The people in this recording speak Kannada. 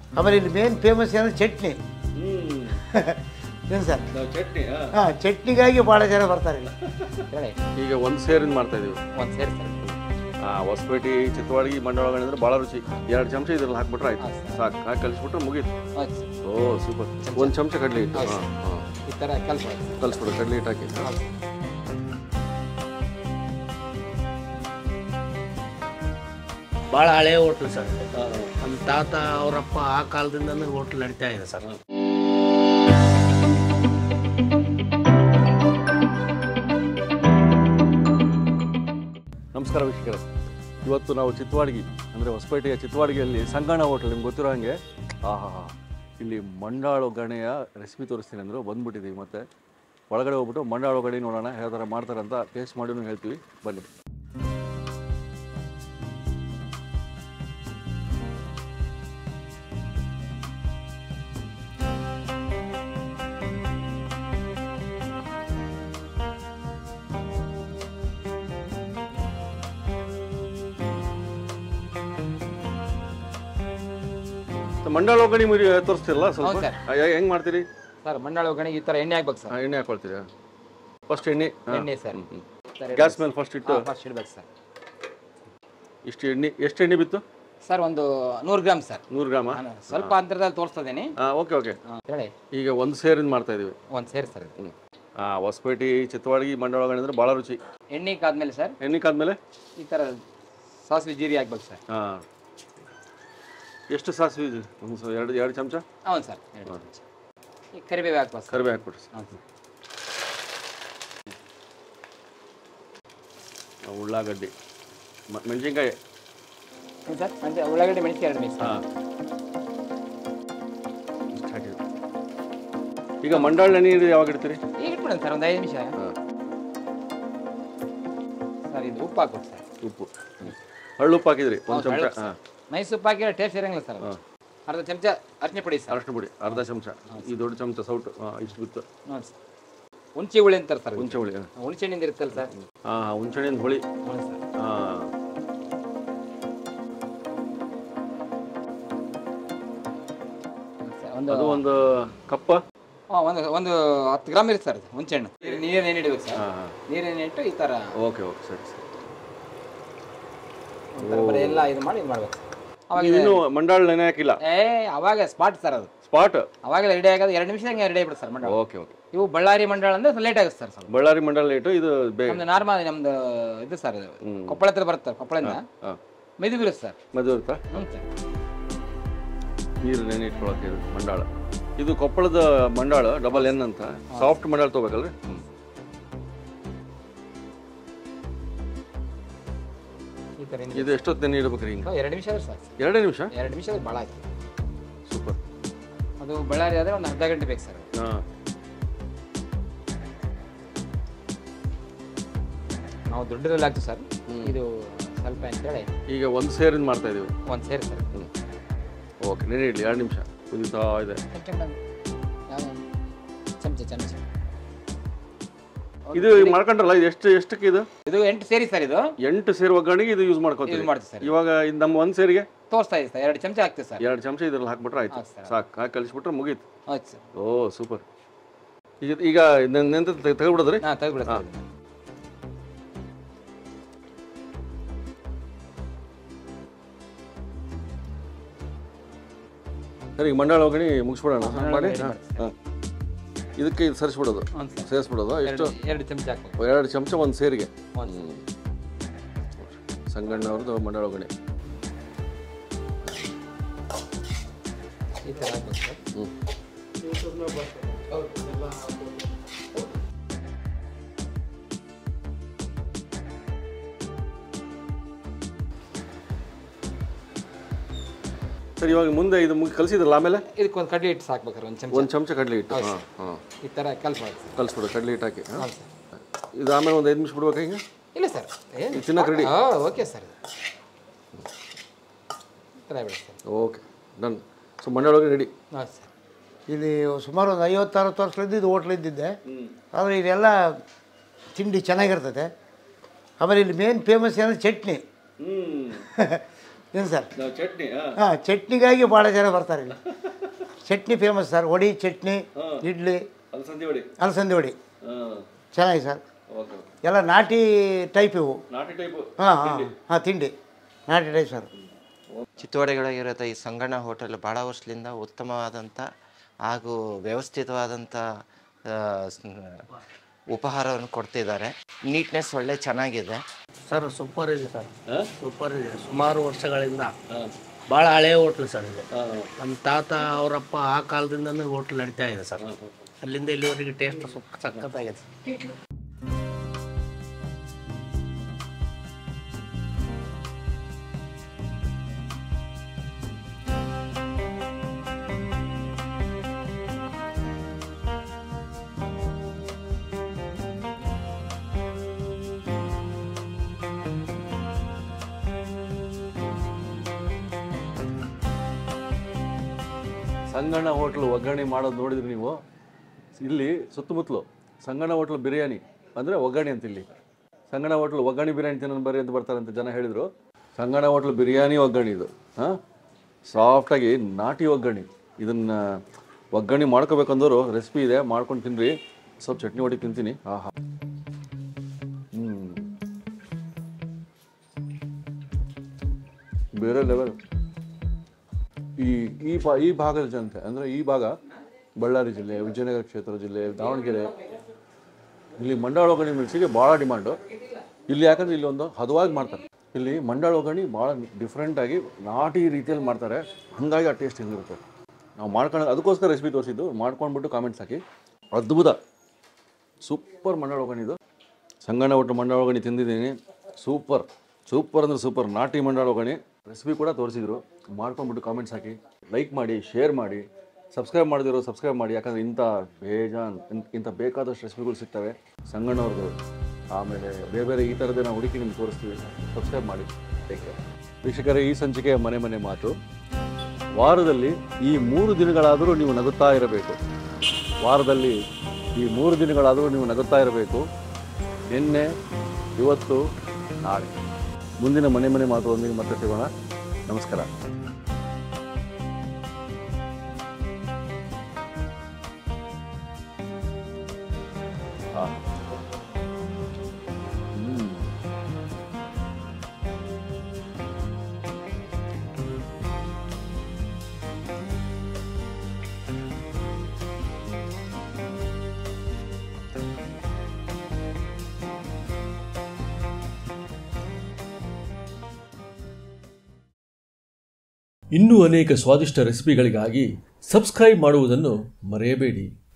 ಆಮೇಲೆ ಇಲ್ಲಿ ಮೇನ್ ಫೇಮಸ್ ಏನಂದ್ರೆ ಚಟ್ನಿ ಏನು ಸರ್ ಚಟ್ನಿ ಹಾಂ ಚಟ್ನಿಗಾಗಿ ಭಾಳ ಜನ ಬರ್ತಾರೆ ಇಲ್ಲಿ ಹೇಳಿ ಈಗ ಒಂದು ಸೇರಿಂದ ಮಾಡ್ತಾ ಇದೀವಿ ಒಂದು ಸೇರಿ ಸರ್ ಆ ಹೊಸಪೇಟೆ ಚಿತ್ತವಾಡಗಿ ಮಂಡಳಗಣಿ ಅಂದ್ರೆ ಭಾಳ ರುಚಿ ಎರಡು ಚಮಚ ಇದ್ರಲ್ಲಿ ಹಾಕ್ಬಿಟ್ರೆ ಆಯ್ತು ಸಾಕು ಹಾಕಿ ಕಲಿಸ್ಬಿಟ್ರೆ ಮುಗೀತು ಹೌದು ಸರ್ ಓ ಸೂಪರ್ ಒಂದು ಚಮಚ ಕಡಲೆ ಹಿಟ್ಟು ಹೌದು. ಹಾಂ ಹಾಂ ಈ ಥರ ಕಲ್ಸ್ಬೋದು ಕಲಿಸ್ಬಿಡು ಕಡಲೆ ಹಿಟ್ಟು ಹಾಕಿ ಭಾಳ ಹಳೆ ಹೋಟ್ಲು ಸರ್ ನಮ್ಮ ತಾತ ಅವರಪ್ಪ ಆ ಕಾಲದಿಂದನೂ ಹೋಟ್ಲ್ ನಡೀತಾ ಇದೆ ಸರ್ ನಮಸ್ಕಾರ ವೀಕ್ಷಕರೇ ಇವತ್ತು ನಾವು ಚಿತ್ತವಾಡಗಿ ಅಂದರೆ ಹೊಸಪೇಟೆಯ ಚಿತ್ತವಾಡಗಿಯಲ್ಲಿ ಸಂಗಣ ಹೋಟೆಲ್ ನಿಮ್ಗೆ ಗೊತ್ತಿರೋ ಹಾಗೆ ಆಹಾ ಇಲ್ಲಿ ಮಂಡಾಳು ಗಣೆಯ ರೆಸಿಪಿ ತೋರಿಸ್ತೀನಿ ಅಂದರು ಬಂದ್ಬಿಟ್ಟಿದ್ದೀವಿ ಮತ್ತೆ ಒಳಗಡೆ ಹೋಗ್ಬಿಟ್ಟು ಮಂಡಾಳು ಗಣಿ ನೋಡೋಣ ಯಾವ ಥರ ಮಾಡ್ತಾರೆ ಅಂತ ಟೇಸ್ಟ್ ಮಾಡಿನೂ ಹೇಳ್ತೀವಿ ಬನ್ನಿ ಮಂಡಾಳು ಗಣಿ ಮುರಿ ತೋರಿಸ್ತಿರಲ್ಲ ಸ್ವಲ್ಪ ಹೌದು ಸರ್. ಹೆಂಗೆ ಮಾಡ್ತೀರಿ ಸರ್ ಮಂಡಾಳ ಒಗ್ಗರಣೆಗೆ ಈ ಥರ ಎಣ್ಣೆ ಹಾಕ್ಬೇಕು ಸರ್ ಆ, ಎಣ್ಣೆ ಹಾಕೊಳ್ತೀರಾ ಫಸ್ಟ್ ಎಣ್ಣೆ ಎಣ್ಣೆ ಸರ್ ಸರ್ ಗ್ಯಾಸ್ ಮೇಲೆ ಫಸ್ಟ್ ಇಟ್ಟು ಫಸ್ಟ್ ಇಡ್ಬೇಕು ಸರ್ ಇಷ್ಟು ಎಣ್ಣೆ ಎಷ್ಟು ಎಣ್ಣೆ ಬಿತ್ತು ಸರ್ ಒಂದು ನೂರು ಗ್ರಾಮ್ ಸರ್ ನೂರು ಗ್ರಾಮ ನಾನು ಸ್ವಲ್ಪ ಅಂತರದಲ್ಲಿ ತೋರಿಸ್ತಾ ಇದ್ದೀನಿ ಹಾಂ ಓಕೆ ಓಕೆ ಹೇಳಿ ಈಗ ಒಂದು ಸೇರಿಂದ ಮಾಡ್ತಾ ಇದೀವಿ ಒಂದು ಸೇರಿ ಸರ್ ಇದು. ಹಾಂ ಹೊಸಪೇಟೆ ಚಿತ್ತವಾಡಗಿ ಮಂಡಳಗಣಿ ಅಂದ್ರೆ ಭಾಳ ರುಚಿ ಎಣ್ಣೆ ಕಾದ್ಮೇಲೆ ಸರ್ ಎಣ್ಣೆ ಕಾದ್ಮೇಲೆ ಈ ಥರ ಸಾಸಿವೆ ಜೀರಿ ಹಾಕ್ಬೇಕು ಸರ್ ಹಾಂ ಎಷ್ಟು ಸಾಸಿವೆ ಇದೆ ಒಂದು ಸ- ಎರಡು ಎರಡು ಚಮಚ ಹೌದು ಸರ್ ಎರಡು ಚಮಚ. ಈ ಕರಿಬೇವು ಹಾಕ್ಬೇಕು ಸರ್ ಕರಿಬೇವು ಹಾಕ್ಬಿಟ್ರಿ ಹೌದು ಉಳ್ಳಾಗಡ್ಡಿ ಮ- ಮೆಣಸಿನ್ಕಾಯಿ ಹ್ಞೂ ಸರ್ ಮತ್ತೆ ಉಳ್ಳಾಗಡ್ಡೆ ಮೆಣಸಿಗೆ ಎರಡು ಮಿಕ್ಸ್ ಹಾಂ ಇಷ್ಟು ಹಾಕಿದ್ವಿ ಈಗ ಮಂಡಾಳ ನೀರು ಯಾವಾಗ ಇಡ್ತೀರಿ ಈಗ ಇಟ್ಬಿಡೋಣ ಸರ್ ಒಂದು ಐದು ನಿಮಿಷ ಹಾಂ ಸರ್ ಇದು ಉಪ್ಪು ಹಾಕ್ಬೇಕು ಸರ್ ಉಪ್ಪು ಹಳ್ಳು ಉಪ್ಪು ಹಾಕಿದ್ರಿ ಒಂದು ಹೌದು, ಚಮಚ ಹಳ್ಳು ಹಾಂ ಮೈಸೂರು ಉಪ್ಪು ಹಾಕಿದ್ರೆ ಟೇಸ್ಟ್ ಇರಂಗಿಲ್ಲ ಸರ್ ಅದು. ಅರ್ಧ ಚಮಚ ಅರ್ಚನೆ ಪುಡಿ ಸರ್ ಅರಶಿನ ಪುಡಿ ಅರ್ಧ ಚಮಚ ಈ ದೊಡ್ಡ ಚಮಚ ಸೌಟು ಹಾಂ ಇಷ್ಟು ಬಿತ್ತು ನೋಡಿ ಸರ್ ಹುಂಚಿ ಹುಳಿ ಅಂತಾರೆ ಸರ್ ಹುಂಚೆ ಹುಳಿ ಹಾಂ ಹುಣಸೆ ಹಣ್ಣಿಂದ ಇರುತ್ತಲ್ಲ ಸರ್ ಹಾಂ ಹುಂಚೆಹಣ್ಣಿನ ಹುಳಿ ಹ್ಞೂ ಸರ್ ಹಾಂ ಸರ್, ಒಂದು ಅದು ಒಂದು ಕಪ್ಪ ಹಾಂ ಒಂದು ಒಂದು ಹತ್ತು ಗ್ರಾಮ್ ಇರುತ್ತೆ ಸರ್ ಅದು ಹುಂಚೆ ಹಣ್ಣು ನೀರು ಏನು ಇಡಬೇಕು ಸರ್ ಹಾಂ ಹಾಂ ನೀರೇನು ಇಟ್ಟು ಈ ಥರ ಓಕೆ ಓಕೆ ಸರಿ ಸರಿ ಒಂಥರ ಬರೀ ಎಲ್ಲ ಇದು ಮಾಡಿ ಇದು ಮಾಡ್ಬೇಕು ಅವಾಗ ಇದು- ಇನ್ನೂ ಮಂಡಾಳ ನೆನೆ ಹಾಕಿಲ್ಲ ಏ ಅವಾಗ ಸ್ಪಾಟ್ ಸರ್ ಅದು ಸ್ಪಾಟ್ ಅವಾಗೆಲ್ಲ ರೆಡಿ ಆಗೋದು ಎರಡು ನಿಮಿಷದಂಗೆ ರೆಡಿ ಆಗ್ಬಿಡುತ್ತೆ ಸರ್ ಮಂಡಳ ಓಕೆ ಓಕೆ ಇವು ಬಳ್ಳಾರಿ ಮಂಡಳ ಅಂದ್ರೆ ಲೇಟ್ ಆಗುತ್ತೆ ಸರ್ ಸ್ವಲ್ಪ ಬಳ್ಳಾರಿ ಮಂಡಲ ಲೇಟು ಇದು ಬೇಗ ನಮ್ದು ನಾರ್ಮಲ್ ನಮ್ದು ಇದು ಸರ್ ಇದು ಕೊಪ್ಪಳ ಹತ್ರ ಬರುತ್ತೆ ಕೊಪ್ಪಳದಿಂದ ಹಾಂ ಮೆದು ಬೀರುತ್ತೆ ಸರ್ ಮದುವೆ ಇರುತ್ತಾ ಹ್ಞೂ ಸರ್ ನೀರು ನೆನೆ ಇಟ್ಕೊಳಕ್ಕೆ ಇದು ಮಂಡಾಳ ಇದು ಕೊಪ್ಪಳದ ಮಂಡಾಳ ಡಬಲ್ ಎನ್ ಅಂತ ಸಾಫ್ಟ್ ಮಂಡಾಳ ತೊಗೋಬೇಕಲ್ರಿ ಹ್ಞೂ ಈ ಥರ ಹಿಂದೆ ಇದು ಎಷ್ಟೊತ್ತು ನೆನೆ ಇಡ್ಬೇಕ್ರಿ ಹಿಂಗೆ ಎರಡು ನಿಮಿಷ ಆದ್ರೆ ಸಾಕು ಸರ್ ಎರಡೇ ನಿಮಿಷ ಎರಡು ನಿಮಿಷ ಭಾಳ ಆಯ್ತು ಸೂಪರ್ ಅದು ಬಳ್ಳಾರಿ ಆದರೆ ಒಂದು ಅರ್ಧ ಗಂಟೆ ಬೇಕು ಸರ್ ಹಾಂ ನಾವು ದೊಡ್ಡದ್ರಲ್ಲಿ ಆಗ್ತೀವಿ ಸರ್ ಇದು ಸ್ವಲ್ಪ ಅಂತೇಳಿ ಈಗ ಒಂದು ಸೇರಿಂದ ಮಾಡ್ತಾ ಇದೀವಿ ಒಂದು ಸೇರಿ ಸರ್ ಹ್ಞೂ ಓಕೆ ನೆನೆ ಇಡಲಿ ಎರಡು ನಿಮಿಷ ಕುದೀತಾ ಇದೆ ಯಾವುದು ಚಮಚ ಚಮಚ ಇದು ಈಗ ಮಾಡ್ಕೊಂಡ್ರಲ್ಲ ಇದು ಎಷ್ಟು ಎಷ್ಟಕ್ಕೆ ಇದು ಇದು ಎಂಟು ಸೇರಿ ಸರ್ ಇದು ಎಂಟು ಸೇರು ಒಗ್ಗರಣೆಗೆ ಇದು ಯೂಸ್ ಮಾಡ್ಕೋತೀವಿ ಯೂಸ್ ಮಾಡ್ತೀವಿ ಸರ್ ಇವಾಗ ಇದು ನಮ್ಮ ಒಂದು ಸೇರಿಗೆ ತೋರಿಸ್ತಾ ಇದೆ ಸರ್ ಎರಡು ಚಮಚ ಹಾಕ್ತೀವಿ ಸರ್ ಎರಡು ಚಮಚ ಇದ್ರಲ್ಲಿ ಹಾಕ್ಬಿಟ್ರೆ ಆಯ್ತು ಹೌದು ಸರ್. ಸಾಕು ಹಾಕಿ ಕಲಿಸ್ಬಿಟ್ರೆ ಮುಗೀತು ಹೌದು ಸರ್ ಓ ಸೂಪರ್ ಈಗ ಈಗ ನೆಂತ ತೆಗೆದ್ಬಿಡೋದ್ರಿ ಹಾಂ ತೆಗೆದ್ಬಿಡ ಸರ್ ಸರಿ ಈಗ ಮಂಡಾಳ ಒಗ್ಗರಣೆ ಮುಗಿಸ್ಬಿಡೋಣ ಮಂಡಾಳ ಮಾಡಿ ಒಗ್ಗರಣೆ ಹಾಂ ಹಾಂ ಇದಕ್ಕೆ ಇದು ಸರಿಸ್ಬಿಡೋದು ಹ್ಞೂ ಸರ್ ಸೇರಿಸ್ಬಿಡೋದು ಎಷ್ಟು ಎರಡು ಎರಡು ಚಮಚ ಹಾಕ್ಬೇಕು ಎರಡು ಚಮಚ ಒಂದು ಸೇರಿಗೆ ಒಂದು ಸಂಗಣ್ಣವ್ರದ್ದು ಮಂಡಾಳ ಒಗ್ಗರಣೆ ಈ ಥರ ಹಾಕ್ಬೇಕು ಸರ್ ಹ್ಞೂ ಸರಿ ಇವಾಗ ಮುಂದೆ ಇದು ಮುಗಿ ಕಲಿಸಿದ್ರಲ್ಲ ಆಮೇಲೆ ಇದಕ್ಕೊಂದು ಕಡ್ಲೆ ಹಿಟ್ಟು ಸಾಕ್ಬೇಕಾರೆ ಒಂದು ಚಮಚ ಒಂದು ಚಮಚ ಕಡಲೆ ಹಿಟ್ಟು ಹಾಂ ಹಾಂ ಈ ಥರ ಕಲ್ಸ್ಬೇಕು ಸರ್ ಕಲಿಸ್ಬಿಡು ಕಡಲೆ ಹಿಟ್ಟು ಹಾಕಿ ಹಾಂ ಹೌದು ಸರ್ ಇದು ಆಮೇಲೆ ಒಂದು ಐದು ನಿಮಿಷ ಬಿಡ್ಬೇಕಾ ಹಿಂಗೆ ಇಲ್ಲ ಸರ್ ಏನು ಇದು ತಿನ್ನಕ್ಕೆ ರೆಡಿ ಹಾಂ ಓಕೆ ಸರ್ ಈ ಥರ ಬಿಡಿ ಸರ್ ಓಕೆ ಡನ್ ಸೊ ಮಂಡಾಳ ಒಗ್ಗರಣೆ ರೆಡಿ ಹಾಂ ಸರ್ ಇಲ್ಲಿ ಸುಮಾರು ಒಂದು ಐವತ್ತಾರು ವರ್ಷಗಳಿದ್ದು ಇದು ಹೋಟ್ಲ್ ಇದ್ದಿದ್ದೆ ಆದರೆ ಇದೆಲ್ಲ ತಿಂಡಿ ಚೆನ್ನಾಗಿರ್ತದೆ ಆಮೇಲೆ ಇಲ್ಲಿ ಮೇನ್ ಫೇಮಸ್ ಏನಂದ್ರೆ ಚಟ್ನಿ ಏನು ಸರ್ ನಾವು ಚಟ್ನಿ ಹಾಂ ಚಟ್ನಿಗಾಗಿ ಭಾಳ ಜನ ಬರ್ತಾರೆ ಇಲ್ಲಿ ಚಟ್ನಿ ಫೇಮಸ್ ಸರ್ ವಡಿ ಚಟ್ನಿ ಇಡ್ಲಿ ಅಲಸಂದಿ ವಡಿ ಅಲಸಂದಿ ವಡಿ ಚೆನ್ನಾಗಿ ಸರ್ ಓಕೆ ಓಕೆ ಎಲ್ಲ ನಾಟಿ ಟೈಪ್ ಇವು ನಾಟಿ ಟೈಪು ಹಾಂ ಹಾಂ ಹಾಂ ತಿಂಡಿ ನಾಟಿ ಟೈಪ್ ಸರ್ ಚಿತ್ತೋಡೆಗಳಾಗಿರುತ್ತೆ ಈ ಸಂಗಣ್ಣ ಹೋಟೆಲ್ ಭಾಳ ವರ್ಷದಿಂದ ಉತ್ತಮವಾದಂಥ ಹಾಗೂ ವ್ಯವಸ್ಥಿತವಾದಂಥ ಆ, ಸ್- ಉಪಹಾರವನ್ನು ಕೊಡ್ತಿದ್ದಾರೆ ನೀಟ್ನೆಸ್ ಒಳ್ಳೆ ಚೆನ್ನಾಗಿದೆ ಸರ್ ಸೂಪರ್ ಇದೆ ಸರ್ ಸೂಪರ್ ಇದೆ ಸುಮಾರು ವರ್ಷಗಳಿಂದ ಭಾಳ ಹಳೆಯ ಹೋಟ್ಲ್ ಸರ್ ಇದು ನಮ್ಮ ತಾತ ಅವರಪ್ಪ ಆ ಕಾಲದಿಂದನೂ ಹೋಟ್ಲ್ ನಡೀತಾ ಇದೆ ಸರ್ ಅಲ್ಲಿಂದ ಇಲ್ಲಿವರೆಗೆ ಟೇಸ್ಟ್ ಸಖತ್ತಾಗಿದೆ ಸಂಗಣ್ಣ ಹೋಟ್ಲು ಒಗ್ಗರಣೆ ಮಾಡೋದು ನೋಡಿದ್ರಿ ನೀವು ಇಲ್ಲಿ ಸುತ್ತಮುತ್ತಲು ಸಂಗಣ್ಣ ಹೋಟ್ಲು ಬಿರಿಯಾನಿ ಅಂದರೆ ಒಗ್ಗರಣೆ ಅಂತ ಇಲ್ಲಿ ಸಂಗಣ್ಣ ಹೋಟ್ಲು ಒಗ್ಗರಣೆ ಬಿರಿಯಾನಿ ತಿನ್ನೋದು ಬರ್ರಿ ಅಂತ ಬರ್ತಾರೆ ಅಂತ ಜನ ಹೇಳಿದರು ಸಂಗಣ್ಣ ಹೋಟ್ಲು ಬಿರಿಯಾನಿ ಒಗ್ಗರಣೆ ಇದು ಹಾಂ ಸಾಫ್ಟಾಗಿ ನಾಟಿ ಒಗ್ಗರಣೆ ಇದನ್ನು ಒಗ್ಗರಣೆ ಮಾಡ್ಕೋಬೇಕಂದವರು ರೆಸಿಪಿ ಇದೆ ಮಾಡ್ಕೊಂಡು ತಿನ್ನಿರಿ ಸ್ವಲ್ಪ ಚಟ್ನಿ ಹೊಡಿ ತಿಂತೀನಿ ಆಹಾ ಹ್ಞೂ ಬೇರೆ ಲೆವೆಲ್ ಈ ಈ ಭಾ ಈ ಭಾಗದ ಜನತೆ ಅಂದರೆ ಈ ಭಾಗ ಬಳ್ಳಾರಿ ಜಿಲ್ಲೆ ವಿಜಯನಗರ ಕ್ಷೇತ್ರ ಜಿಲ್ಲೆ ದಾವಣಗೆರೆ ಇಲ್ಲಿ ಮಂಡಾಳ ಒಗ್ಗರಣೆ ಮಿರ್ಚಿಗೆ ಭಾಳ ಡಿಮಾಂಡು ಇಲ್ಲಿ ಯಾಕಂದ್ರೆ ಇಲ್ಲಿ ಒಂದು ಹದವಾಗಿ ಮಾಡ್ತಾರೆ ಇಲ್ಲಿ ಮಂಡಾಳ ಒಗ್ಗರಣೆ ಭಾಳ ಡಿಫ್ರೆಂಟಾಗಿ ನಾಟಿ ರೀತಿಯಲ್ಲಿ ಮಾಡ್ತಾರೆ ಹಾಗಾಗಿ ಆ ಟೇಸ್ಟ್ ಹಿಂಗಿರುತ್ತೆ ನಾವು ಮಾಡ್ಕೊಂಡು ಅದಕ್ಕೋಸ್ಕರ ರೆಸಿಪಿ ತೋರಿಸಿದ್ದು ಮಾಡ್ಕೊಂಡ್ಬಿಟ್ಟು ಕಾಮೆಂಟ್ಸ್ ಹಾಕಿ ಅದ್ಭುತ ಸೂಪರ್ ಮಂಡಾಳ ಒಗ್ಗರಣೆ ಇದು ಸಂಗಣ್ಣ ಒಟ್ಟು ಮಂಡಾಳ ಒಗ್ಗರಣೆ ತಿಂದಿದ್ದೀನಿ ಸೂಪರ್ ಸೂಪರ್ ಅಂದರೆ ಸೂಪರ್ ನಾಟಿ ಮಂಡಾಳ ಒಗ್ಗರಣೆ ರೆಸಿಪಿ ಕೂಡ ತೋರಿಸಿದ್ರು ಮಾಡ್ಕೊಂಡ್ಬಿಟ್ಟು ಕಾಮೆಂಟ್ಸ್ ಹಾಕಿ ಲೈಕ್ ಮಾಡಿ ಶೇರ್ ಮಾಡಿ ಸಬ್ಸ್ಕ್ರೈಬ್ ಮಾಡದಿರೋ ಸಬ್ಸ್ಕ್ರೈಬ್ ಮಾಡಿ ಯಾಕಂದರೆ ಇಂಥ ಬೇಜಾನ್ ಇಂಥ- ಇಂಥ ಬೇಕಾದಷ್ಟು ರೆಸಿಪಿಗಳು ಸಿಗ್ತವೆ ಸಂಗಣ್ಣವ್ರದ್ದು ಆಮೇಲೆ ಬೇರೆ ಬೇರೆ ಈ ಥರದ್ದನ್ನ ಹುಡುಕಿ ನಿಮ್ಗೆ ತೋರಿಸ್ತೀವಿ ಸಬ್ಸ್ಕ್ರೈಬ್ ಮಾಡಿ ಟೇಕ್ ಕೇರ್ ವೀಕ್ಷಕರೇ ಈ ಸಂಚಿಕೆಯ ಮನೆ ಮನೆ ಮಾತು ವಾರದಲ್ಲಿ ಈ ಮೂರು ದಿನಗಳಾದರೂ ನೀವು ನಗುತ್ತಾ ಇರಬೇಕು ವಾರದಲ್ಲಿ ಈ ಮೂರು ದಿನಗಳಾದರೂ ನೀವು ನಗುತ್ತಾ ಇರಬೇಕು ನಿನ್ನೆ ಇವತ್ತು ನಾಳೆ ಮುಂದಿನ ಮನೆ ಮನೆ ಮಾತುವೊಂದಿಗೆ ಮತ್ತೆ ಸಿಗೋಣ ನಮಸ್ಕಾರ ಆ. ಹ್ಮ್. ಇನ್ನೂ ಅನೇಕ ಸ್ವಾದಿಷ್ಟ ರೆಸಿಪಿಗಳಿಗಾಗಿ ಸಬ್ಸ್ಕ್ರೈಬ್ ಮಾಡುವುದನ್ನು ಮರೆಯಬೇಡಿ